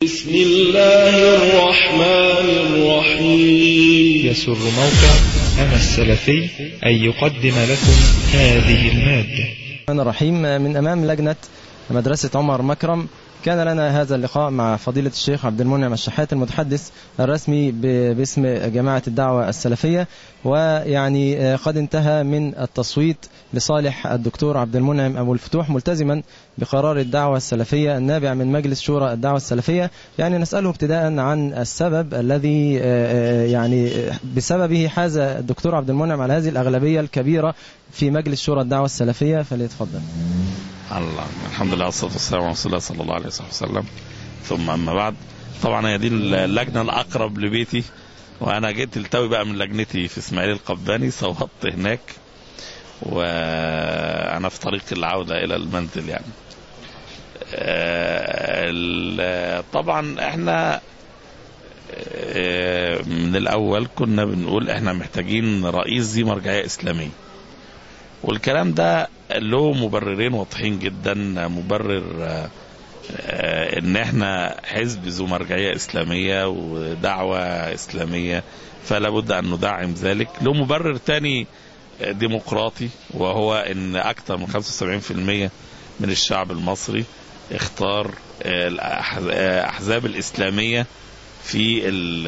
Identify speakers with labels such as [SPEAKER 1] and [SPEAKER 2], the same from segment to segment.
[SPEAKER 1] بسم الله الرحمن الرحيم
[SPEAKER 2] يسر موقع أنا السلفي أن يقدم لكم هذه المادة
[SPEAKER 3] الرحمن الرحيم من أمام لجنة مدرسة عمر مكرم كان لنا هذا اللقاء مع فضيلة الشيخ عبد المنعم الشحات المتحدث الرسمي ب- باسم جماعة الدعوة السلفية ويعني قد انتهى من التصويت لصالح الدكتور عبد المنعم أبو الفتوح ملتزما بقرار الدعوة السلفية النابع من مجلس شورى الدعوة السلفية يعني نسأله ابتداء عن السبب الذي يعني بسببه حاز الدكتور عبد المنعم على هذه الأغلبية الكبيرة في مجلس شورى الدعوة السلفية فليتفضل
[SPEAKER 4] الله الحمد لله والصلاه والسلام على رسول الله صلى الله عليه وسلم ثم اما بعد طبعا هي دي اللجنه الاقرب لبيتي وانا جيت التوي بقى من لجنتي في اسماعيل القباني صوتت هناك وانا في طريق العوده الى المنزل يعني آه، ال- طبعا احنا آه، من الاول كنا بنقول احنا محتاجين رئيس ذي مرجعيه اسلاميه والكلام ده له مبررين واضحين جدا مبرر آه، آه، ان احنا حزب ذو مرجعيه اسلاميه ودعوه اسلاميه فلا بد ان ندعم ذلك له مبرر تاني آه، ديمقراطي وهو ان اكثر من 75% من الشعب المصري اختار آه، الأح- آه، الاحزاب الاسلاميه في ال-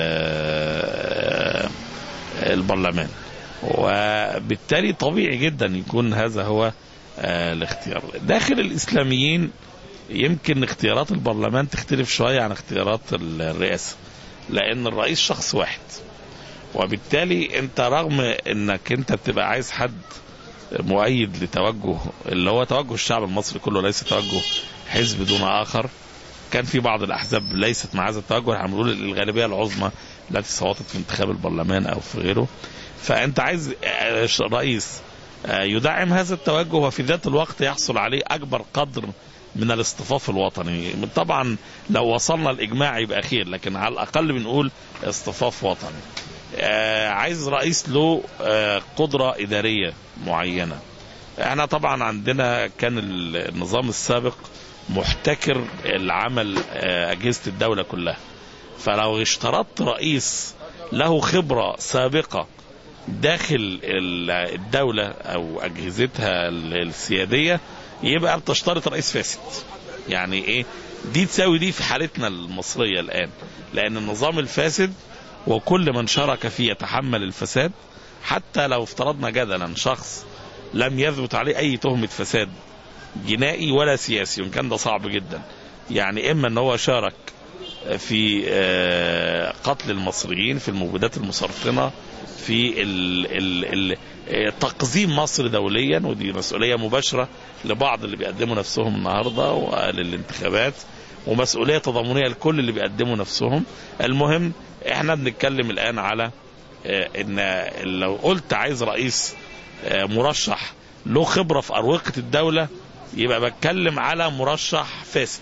[SPEAKER 4] آه، البرلمان وبالتالي طبيعي جدا يكون هذا هو آه، الاختيار داخل الإسلاميين يمكن اختيارات البرلمان تختلف شوية عن اختيارات الرئاسة لأن الرئيس شخص واحد وبالتالي انت رغم انك انت بتبقى عايز حد مؤيد لتوجه اللي هو توجه الشعب المصري كله ليس توجه حزب دون اخر كان في بعض الاحزاب ليست مع هذا التوجه احنا بنقول الغالبيه العظمى التي صوتت في انتخاب البرلمان او في غيره فانت عايز آه، رئيس آه، يدعم هذا التوجه وفي ذات الوقت يحصل عليه اكبر قدر من الاصطفاف الوطني طبعا لو وصلنا الاجماع يبقى خير لكن على الاقل بنقول اصطفاف وطني آه، عايز رئيس له آه، قدرة إدارية معينة احنا طبعا عندنا كان النظام السابق محتكر العمل آه، أجهزة الدولة كلها فلو اشترطت رئيس له خبرة سابقة داخل ال- الدولة أو أجهزتها ال- السيادية يبقى بتشترط رئيس فاسد يعني إيه دي تساوي دي في حالتنا المصرية الآن لأن النظام الفاسد وكل من شارك فيه يتحمل الفساد حتى لو افترضنا جدلا شخص لم يثبت عليه أي تهمة فساد جنائي ولا سياسي وإن كان ده صعب جدا يعني إما أن هو شارك في آه، قتل المصريين في المبيدات المسرطنة في ال ال ال آه، تقزيم مصر دوليا ودي مسؤولية مباشرة لبعض اللي بيقدموا نفسهم النهاردة وللانتخابات ومسؤولية تضامنية لكل اللي بيقدموا نفسهم المهم احنا بنتكلم الآن على آه، ان لو قلت عايز رئيس آه، مرشح له خبرة في أروقة الدولة يبقى بتكلم على مرشح فاسد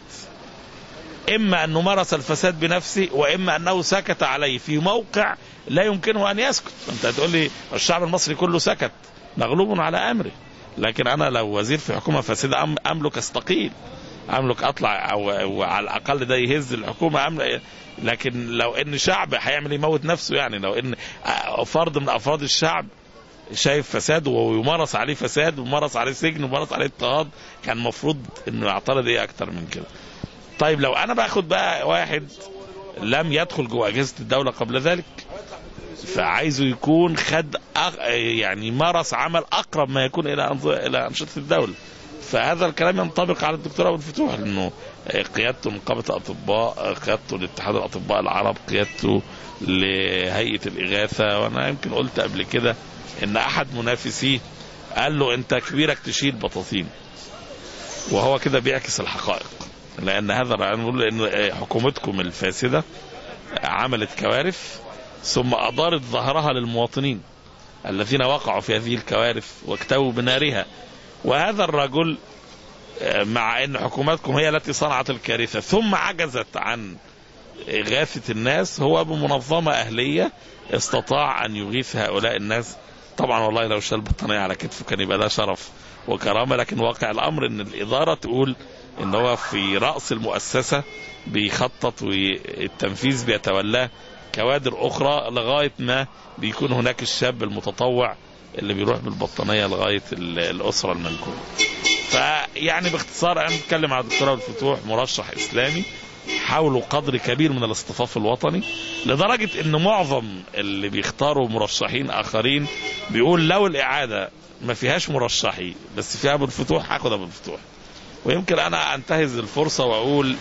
[SPEAKER 4] إما أنه مارس الفساد بنفسه وإما أنه سكت عليه في موقع لا يمكنه أن يسكت أنت هتقول لي الشعب المصري كله سكت مغلوب على أمره لكن أنا لو وزير في حكومة فاسدة أم- أملك أستقيل أملك أطلع أو, أو على الأقل ده يهز الحكومة أملك لكن لو إن شعب هيعمل يموت نفسه يعني لو إن آه، فرد من أفراد الشعب شايف فساد ويمارس عليه فساد ومارس عليه سجن ومارس عليه اضطهاد كان المفروض انه يعترض ايه اكتر من كده طيب لو انا باخد بقى واحد لم يدخل جوه اجهزه الدوله قبل ذلك فعايزه يكون خد أغ... يعني مارس عمل اقرب ما يكون الى أنظ... الى انشطه الدوله فهذا الكلام ينطبق على الدكتور ابو الفتوح لانه قيادته نقابه الاطباء قيادته لاتحاد الاطباء العرب قيادته لهيئه الاغاثه وانا يمكن قلت قبل كده ان احد منافسيه قال له انت كبيرك تشيل بطاطين وهو كده بيعكس الحقائق لان هذا انا بقول ان حكومتكم الفاسده عملت كوارث ثم ادارت ظهرها للمواطنين الذين وقعوا في هذه الكوارث واكتووا بنارها وهذا الرجل آه، مع ان حكومتكم هي التي صنعت الكارثه ثم عجزت عن إغاثة الناس هو بمنظمة أهلية استطاع أن يغيث هؤلاء الناس طبعا والله لو شال بطانية على كتفه كان يبقى ده شرف وكرامة لكن واقع الأمر أن الإدارة تقول أن هو في رأس المؤسسة بيخطط والتنفيذ بيتولاه كوادر اخرى لغايه ما بيكون هناك الشاب المتطوع اللي بيروح بالبطانيه لغايه ال- الاسره المنكوبه. فيعني باختصار انا بتكلم على الدكتور أبو الفتوح مرشح اسلامي حاولوا قدر كبير من الاصطفاف الوطني لدرجه ان معظم اللي بيختاروا مرشحين اخرين بيقول لو الاعاده ما فيهاش مرشحي بس فيها ابو الفتوح هاخد ابو الفتوح. ويمكن انا انتهز الفرصه واقول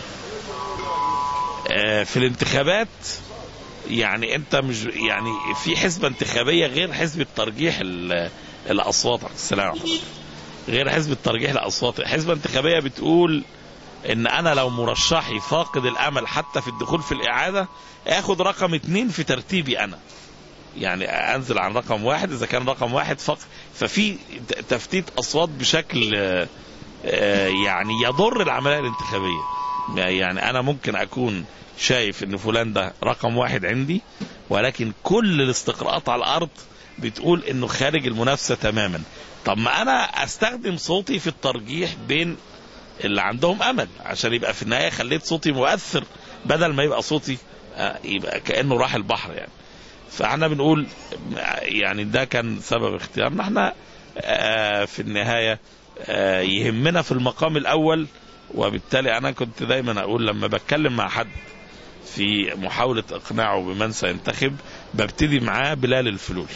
[SPEAKER 4] آه، في الانتخابات يعني انت مش يعني في حسبه انتخابيه غير حسبه ترجيح ال- الاصوات السلام عليكم غير حسبه ترجيح الاصوات الحسبه الانتخابيه بتقول ان انا لو مرشحي فاقد الامل حتى في الدخول في الاعاده اخد رقم اتنين في ترتيبي انا يعني انزل عن رقم واحد اذا كان رقم واحد فقط ففي ت- تفتيت اصوات بشكل آه، آه، يعني يضر العمليه الانتخابيه يعني انا ممكن اكون شايف ان فلان ده رقم واحد عندي ولكن كل الاستقراءات على الارض بتقول انه خارج المنافسه تماما طب ما انا استخدم صوتي في الترجيح بين اللي عندهم امل عشان يبقى في النهايه خليت صوتي مؤثر بدل ما يبقى صوتي آه، يبقى كانه راح البحر يعني فاحنا بنقول يعني ده كان سبب اختيارنا احنا آه، في النهايه آه، يهمنا في المقام الاول وبالتالي انا كنت دايما اقول لما بتكلم مع حد في محاوله اقناعه بمن سينتخب ببتدي معاه بلال الفلول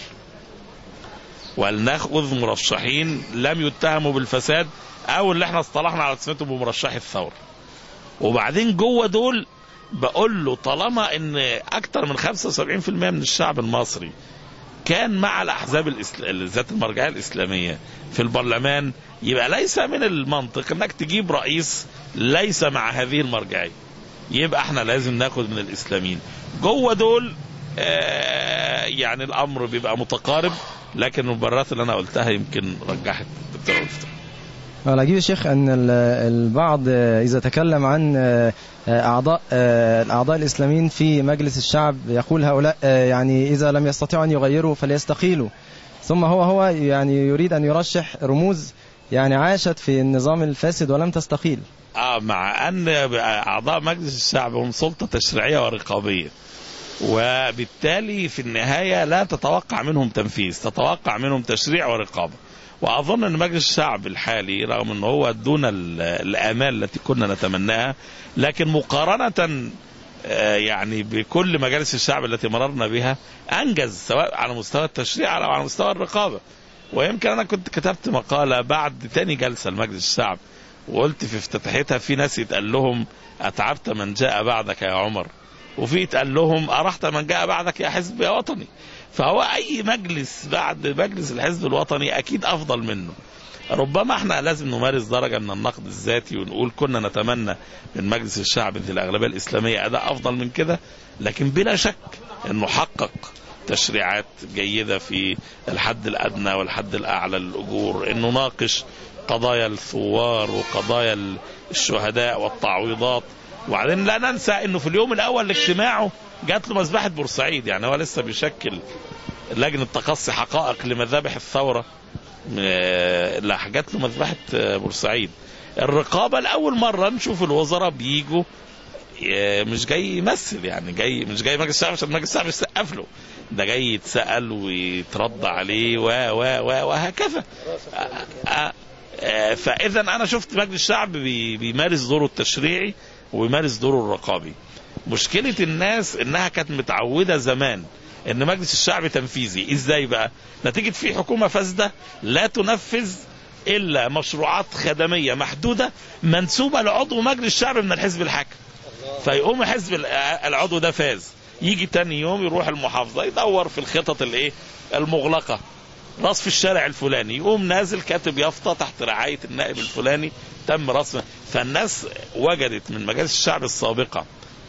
[SPEAKER 4] ولناخذ مرشحين لم يتهموا بالفساد او اللي احنا اصطلحنا على تسميتهم بمرشحي الثوره وبعدين جوه دول بقول له طالما ان اكتر من 75% من الشعب المصري كان مع الاحزاب الإسل- ذات المرجعيه الاسلاميه في البرلمان يبقى ليس من المنطق انك تجيب رئيس ليس مع هذه المرجعيه يبقى احنا لازم ناخد من الاسلاميين جوه دول آه يعني الامر بيبقى متقارب لكن المبررات اللي انا قلتها يمكن رجحت الدكتور مفتاح
[SPEAKER 3] العجيب يا شيخ أن ال- البعض آه، إذا تكلم عن آه، آه، أعضاء آه، الأعضاء الإسلاميين في مجلس الشعب يقول هؤلاء آه، يعني إذا لم يستطيعوا أن يغيروا فليستقيلوا ثم هو هو يعني يريد أن يرشح رموز يعني عاشت في النظام الفاسد ولم تستقيل
[SPEAKER 4] اه مع ان اعضاء مجلس الشعب هم سلطه تشريعيه ورقابيه وبالتالي في النهايه لا تتوقع منهم تنفيذ تتوقع منهم تشريع ورقابه واظن ان مجلس الشعب الحالي رغم ان هو دون ال- الامال التي كنا نتمناها لكن مقارنه آه، يعني بكل مجالس الشعب التي مررنا بها انجز سواء على مستوى التشريع او على مستوى الرقابه ويمكن انا كنت كتبت مقاله بعد تاني جلسه لمجلس الشعب وقلت في افتتاحيتها في ناس يتقال لهم اتعبت من جاء بعدك يا عمر وفي يتقال لهم ارحت من جاء بعدك يا حزب يا وطني فهو اي مجلس بعد مجلس الحزب الوطني اكيد افضل منه ربما احنا لازم نمارس درجه من النقد الذاتي ونقول كنا نتمنى من مجلس الشعب ذي الاغلبيه الاسلاميه اداء افضل من كده لكن بلا شك انه حقق تشريعات جيده في الحد الادنى والحد الاعلى للاجور انه ناقش قضايا الثوار وقضايا الشهداء والتعويضات وبعدين لا ننسى انه في اليوم الاول لاجتماعه جات له مذبحه بورسعيد يعني هو لسه بيشكل لجنه تقصي حقائق لمذابح الثوره آه، لا جات له مذبحه آه، بورسعيد الرقابه لاول مره نشوف الوزراء بيجوا آه، مش جاي يمثل يعني جاي مش جاي مجلس الشعب عشان مجلس الشعب يسقف له ده جاي يتسال ويترد عليه و و و وهكذا آه، آه، آه، فاذا انا شفت مجلس الشعب بي- بيمارس دوره التشريعي ويمارس دوره الرقابي مشكله الناس انها كانت متعوده زمان ان مجلس الشعب تنفيذي ازاي بقى نتيجه في حكومه فاسده لا تنفذ الا مشروعات خدميه محدوده منسوبه لعضو مجلس الشعب من الحزب الحاكم فيقوم حزب ال- العضو ده فاز يجي تاني يوم يروح المحافظه يدور في الخطط الايه المغلقه رصف الشارع الفلاني يقوم نازل كاتب يافطه تحت رعايه النائب الفلاني تم رسم فالناس وجدت من مجالس الشعب السابقه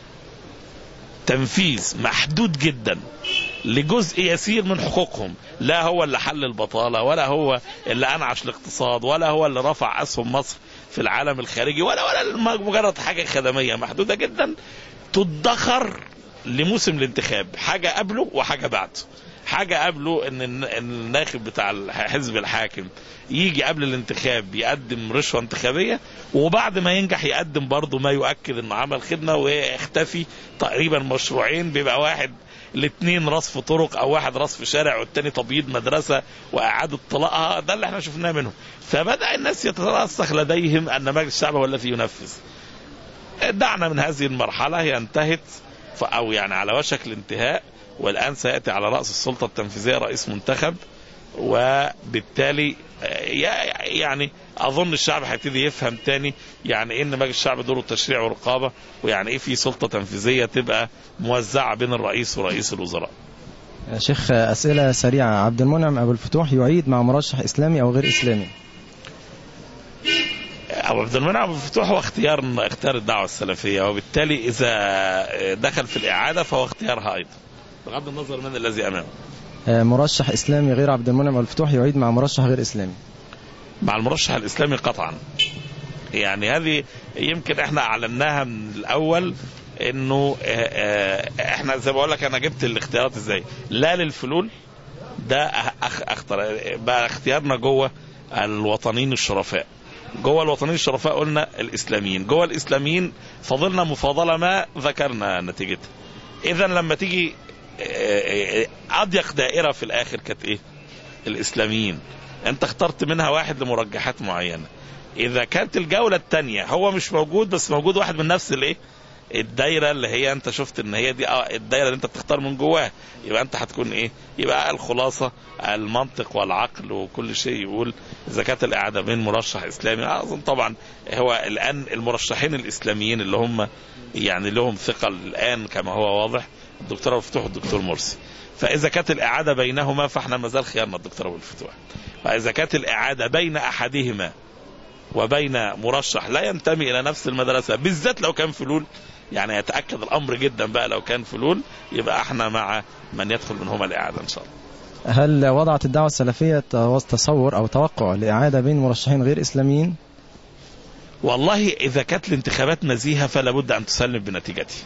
[SPEAKER 4] تنفيذ محدود جدا لجزء يسير من حقوقهم لا هو اللي حل البطالة ولا هو اللي أنعش الاقتصاد ولا هو اللي رفع أسهم مصر في العالم الخارجي ولا ولا مجرد حاجة خدمية محدودة جدا تدخر لموسم الانتخاب حاجة قبله وحاجة بعده حاجه قبله ان الن- الناخب بتاع الحزب الحاكم يجي قبل الانتخاب يقدم رشوه انتخابيه وبعد ما ينجح يقدم برضه ما يؤكد انه عمل خدمه ويختفي تقريبا مشروعين بيبقى واحد الاثنين رصف طرق او واحد رصف شارع والتاني تبييض مدرسه واعاده طلاقها ده اللي احنا شفناه منهم فبدا الناس يترسخ لديهم ان مجلس الشعب هو الذي ينفذ دعنا من هذه المرحله هي انتهت ف- او يعني على وشك الانتهاء والان سياتي على راس السلطه التنفيذيه رئيس منتخب وبالتالي آه، يا- يعني اظن الشعب هيبتدي يفهم تاني يعني ايه ان مجلس الشعب دوره تشريع ورقابه ويعني ايه في سلطه تنفيذيه تبقى موزعه بين الرئيس ورئيس الوزراء.
[SPEAKER 3] يا شيخ أسئلة سريعة عبد المنعم أبو الفتوح يعيد مع مرشح إسلامي أو غير إسلامي
[SPEAKER 4] ابو عبد المنعم ابو الفتوح هو اختيار اختيار الدعوه السلفيه وبالتالي اذا دخل في الاعاده فهو اختيارها ايضا. بغض النظر من الذي امامه.
[SPEAKER 3] آه، مرشح إسلامي غير عبد المنعم أبو الفتوح يعيد مع مرشح غير إسلامي
[SPEAKER 4] مع المرشح الاسلامي قطعا يعني هذه يمكن احنا اعلناها من الاول انه اه، اه، احنا زي ما بقول لك انا جبت الاختيارات ازاي لا للفلول ده أخ اختار بقى اختيارنا جوه الوطنيين الشرفاء جوه الوطنيين الشرفاء قلنا الاسلاميين جوه الاسلاميين فضلنا مفاضله ما ذكرنا نتيجتها اذا لما تيجي اه، اه، اضيق دائره في الاخر كانت ايه الاسلاميين انت اخترت منها واحد لمرجحات معينه اذا كانت الجوله الثانيه هو مش موجود بس موجود واحد من نفس الايه الدايره اللي هي انت شفت ان هي دي اه الدايره اللي انت بتختار من جواها يبقى انت هتكون ايه يبقى الخلاصه المنطق والعقل وكل شيء يقول اذا كانت الاعاده بين مرشح اسلامي اظن طبعا هو الان المرشحين الاسلاميين اللي هم يعني لهم ثقل الان كما هو واضح الدكتور ابو الفتوح والدكتور مرسي فاذا كانت الاعاده بينهما فاحنا ما زال خيارنا الدكتور ابو الفتوح فاذا كانت الاعاده بين احدهما وبين مرشح لا ينتمي الى نفس المدرسه بالذات لو كان فلول يعني يتاكد الامر جدا بقى لو كان فلول يبقى احنا مع من يدخل منهما الاعاده ان شاء الله
[SPEAKER 3] هل وضعت الدعوة السلفية تصور أو توقع لإعادة بين مرشحين غير إسلاميين
[SPEAKER 4] والله اذا كانت الانتخابات نزيهه فلا بد ان تسلم بنتيجتها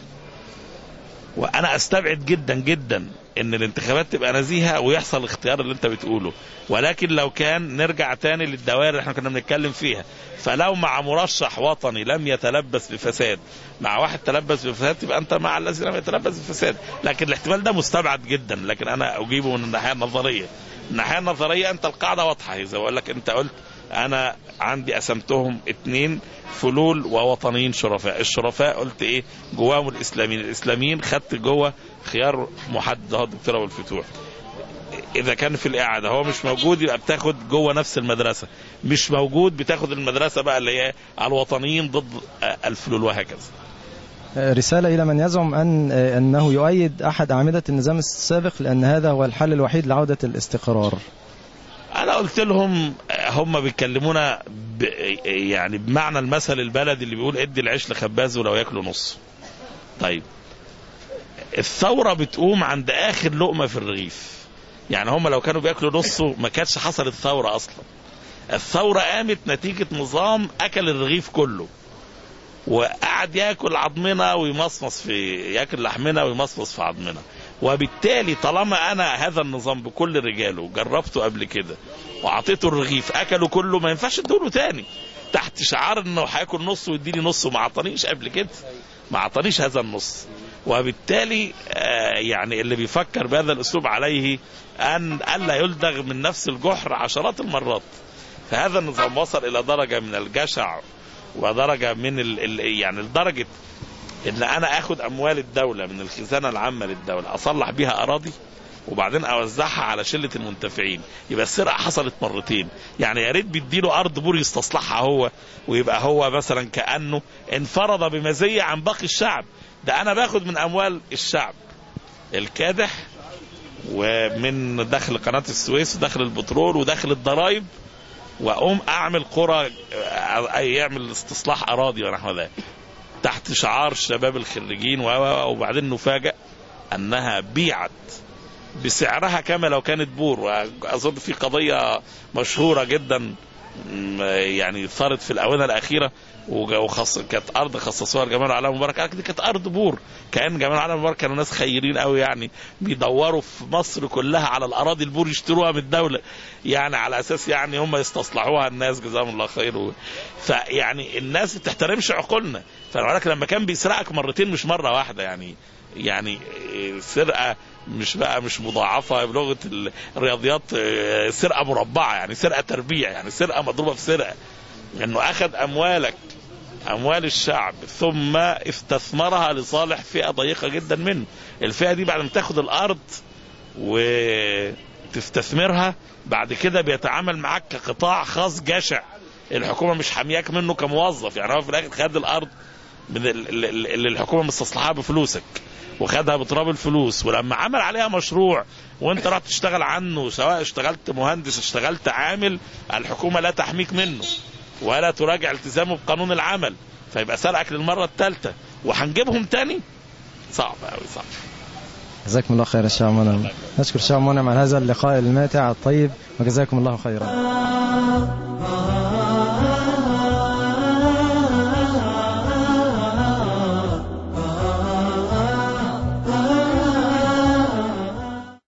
[SPEAKER 4] وانا استبعد جدا جدا ان الانتخابات تبقى نزيهه ويحصل الاختيار اللي انت بتقوله ولكن لو كان نرجع تاني للدوائر اللي احنا كنا بنتكلم فيها فلو مع مرشح وطني لم يتلبس بفساد مع واحد تلبس بفساد تبقى انت مع الذي لم يتلبس بفساد لكن الاحتمال ده مستبعد جدا لكن انا اجيبه من الناحيه النظريه الناحيه النظريه انت القاعده واضحه اذا بقول لك انت قلت انا عندي قسمتهم اتنين فلول ووطنيين شرفاء الشرفاء قلت ايه جواهم الاسلاميين الاسلاميين خدت جوه خيار محدد اهو الدكتور ابو الفتوح اذا كان في الاعاده هو مش موجود يبقى بتاخد جوه نفس المدرسه مش موجود بتاخد المدرسه بقى اللي هي الوطنيين ضد آه، الفلول وهكذا
[SPEAKER 3] آه، رسالة إلى من يزعم أن آه، أنه يؤيد أحد أعمدة النظام السابق لأن هذا هو الحل الوحيد لعودة الاستقرار
[SPEAKER 4] انا قلت لهم آه، هم بيكلمونا ب يعني بمعنى المثل البلدي اللي بيقول ادي العيش لخباز ولو ياكله نص طيب الثوره بتقوم عند اخر لقمه في الرغيف يعني هم لو كانوا بياكلوا نصه ما كانتش حصلت ثوره اصلا الثوره قامت نتيجه نظام اكل الرغيف كله وقعد ياكل عظمنا ويمصمص في ياكل لحمنا ويمصمص في عظمنا وبالتالي طالما انا هذا النظام بكل رجاله جربته قبل كده واعطيته الرغيف اكله كله ما ينفعش ادوله تاني تحت شعار انه هياكل نص ويديني نص وما اعطانيش قبل كده ما اعطانيش هذا النص وبالتالي آه يعني اللي بيفكر بهذا الاسلوب عليه ان الا يلدغ من نفس الجحر عشرات المرات فهذا النظام وصل الى درجه من الجشع ودرجه من ال ال يعني لدرجه ان انا اخد اموال الدوله من الخزانه العامه للدوله اصلح بيها اراضي وبعدين اوزعها على شله المنتفعين يبقى السرقه حصلت مرتين يعني يا ريت بيديله ارض بور يستصلحها هو ويبقى هو مثلا كانه انفرد بمزيه عن باقي الشعب ده انا باخد من اموال الشعب الكادح ومن دخل قناه السويس ودخل البترول ودخل الضرائب واقوم اعمل قرى آه، يعمل استصلاح اراضي ونحو ذلك تحت شعار الشباب الخريجين و- و- وبعدين نفاجأ انها بيعت بسعرها كما لو كانت بور واظن في قضيه مشهوره جدا م- يعني ثارت في الاونه الاخيره وج- وخص كانت ارض خصصوها لجمال علي مبارك قال لك دي كانت ارض بور كان جمال علي مبارك كانوا ناس خيرين قوي يعني بيدوروا في مصر كلها على الاراضي البور يشتروها من الدوله يعني على اساس يعني هم يستصلحوها الناس جزاهم الله خير و... فيعني الناس ما بتحترمش عقولنا فلك لما كان بيسرقك مرتين مش مره واحده يعني يعني سرقه مش بقى مش مضاعفه بلغه ال- الرياضيات آه، سرقه مربعه يعني سرقه تربيع يعني سرقه مضروبه في سرقه انه اخذ اموالك اموال الشعب ثم استثمرها لصالح فئه ضيقه جدا منه الفئه دي بعد ما تاخد الارض وتستثمرها بعد كده بيتعامل معاك كقطاع خاص جشع الحكومه مش حامياك منه كموظف يعني هو في الاخر خد الارض من ال- ال- ال- اللي الحكومه مستصلحها بفلوسك وخدها بتراب الفلوس ولما عمل عليها مشروع وانت رحت تشتغل عنه سواء اشتغلت مهندس اشتغلت عامل الحكومه لا تحميك منه ولا تراجع التزامه بقانون العمل فيبقى سرقك للمره الثالثه وهنجيبهم تاني صعب قوي صعب
[SPEAKER 3] جزاكم الله خير الشيخ منعم نشكر الشيخ منعم على هذا اللقاء الماتع الطيب وجزاكم الله خيرا